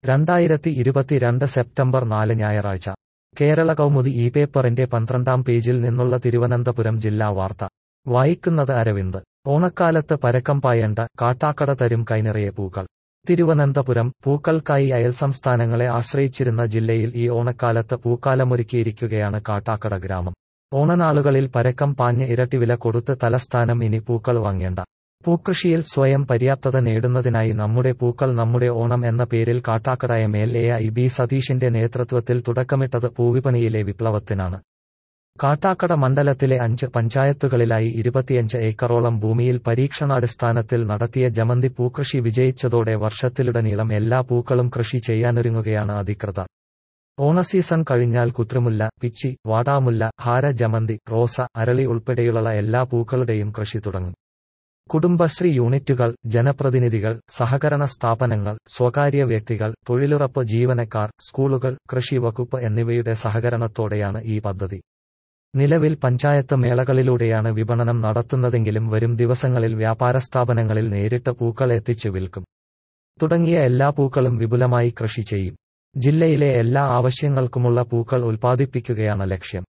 രണ്ടായിരത്തി ഇരുപത്തിരണ്ട് സെപ്റ്റംബർ നാല് ഞായറാഴ്ച കേരള കൗമുദി ഈ പേപ്പറിന്റെ പന്ത്രണ്ടാം പേജിൽ നിന്നുള്ള തിരുവനന്തപുരം ജില്ലാ വാർത്ത വായിക്കുന്നത് അരവിന്ദ് ഓണക്കാലത്ത് പരക്കം പായണ്ട കാട്ടാക്കട തരും കൈനിറയെ പൂക്കൾ തിരുവനന്തപുരം പൂക്കൾക്കായി അയൽ സംസ്ഥാനങ്ങളെ ആശ്രയിച്ചിരുന്ന ജില്ലയിൽ ഈ ഓണക്കാലത്ത് പൂക്കാലമൊരുക്കിയിരിക്കുകയാണ് കാട്ടാക്കട ഗ്രാമം ഓണനാളുകളിൽ പരക്കം പാഞ്ഞ് ഇരട്ടിവില കൊടുത്ത് തലസ്ഥാനം ഇനി പൂക്കൾ വാങ്ങേണ്ട പൂക്കൃഷിയിൽ സ്വയം പര്യാപ്തത നേടുന്നതിനായി നമ്മുടെ പൂക്കൾ നമ്മുടെ ഓണം എന്ന പേരിൽ Kattakada M L A I B സതീഷിന്റെ നേതൃത്വത്തിൽ തുടക്കമിട്ടത് പൂവിപണിയിലെ വിപ്ലവത്തിനാണ് കാട്ടാക്കട മണ്ഡലത്തിലെ അഞ്ച് പഞ്ചായത്തുകളിലായി ഇരുപത്തിയഞ്ച് ഏക്കറോളം ഭൂമിയിൽ പരീക്ഷണാടിസ്ഥാനത്തിൽ നടത്തിയ ജമന്തി പൂക്കൃഷി വിജയിച്ചതോടെ വർഷത്തിലുടനീളം എല്ലാ പൂക്കളും കൃഷി ചെയ്യാനൊരുങ്ങുകയാണ് അധികൃതർ ഓണസീസൺ കഴിഞ്ഞാൽ കുറ്റുമുല്ല പിച്ചി വാടാമുല്ല ഹാര ജമന്തി റോസ അരളി ഉൾപ്പെടെയുള്ള എല്ലാ പൂക്കളുടെയും കൃഷി തുടങ്ങും കുടുംബശ്രീ യൂണിറ്റുകൾ ജനപ്രതിനിധികൾ സഹകരണ സ്ഥാപനങ്ങൾ സ്വകാര്യ വ്യക്തികൾ തൊഴിലുറപ്പ് ജീവനക്കാർ സ്കൂളുകൾ കൃഷി വകുപ്പ് എന്നിവയുടെ സഹകരണത്തോടെയാണ് ഈ പദ്ധതി നിലവിൽ പഞ്ചായത്ത് മേളകളിലൂടെയാണ് വിപണനം നടത്തുന്നതെങ്കിലും വരും ദിവസങ്ങളിൽ വ്യാപാര സ്ഥാപനങ്ങളിൽ നേരിട്ട് പൂക്കൾ എത്തിച്ചു വിൽക്കും തുടങ്ങിയ എല്ലാ പൂക്കളും വിപുലമായി കൃഷി ചെയ്യും ജില്ലയിലെ എല്ലാ ആവശ്യങ്ങൾക്കുമുള്ള പൂക്കൾ ഉൽപ്പാദിപ്പിക്കുകയാണ് ലക്ഷ്യം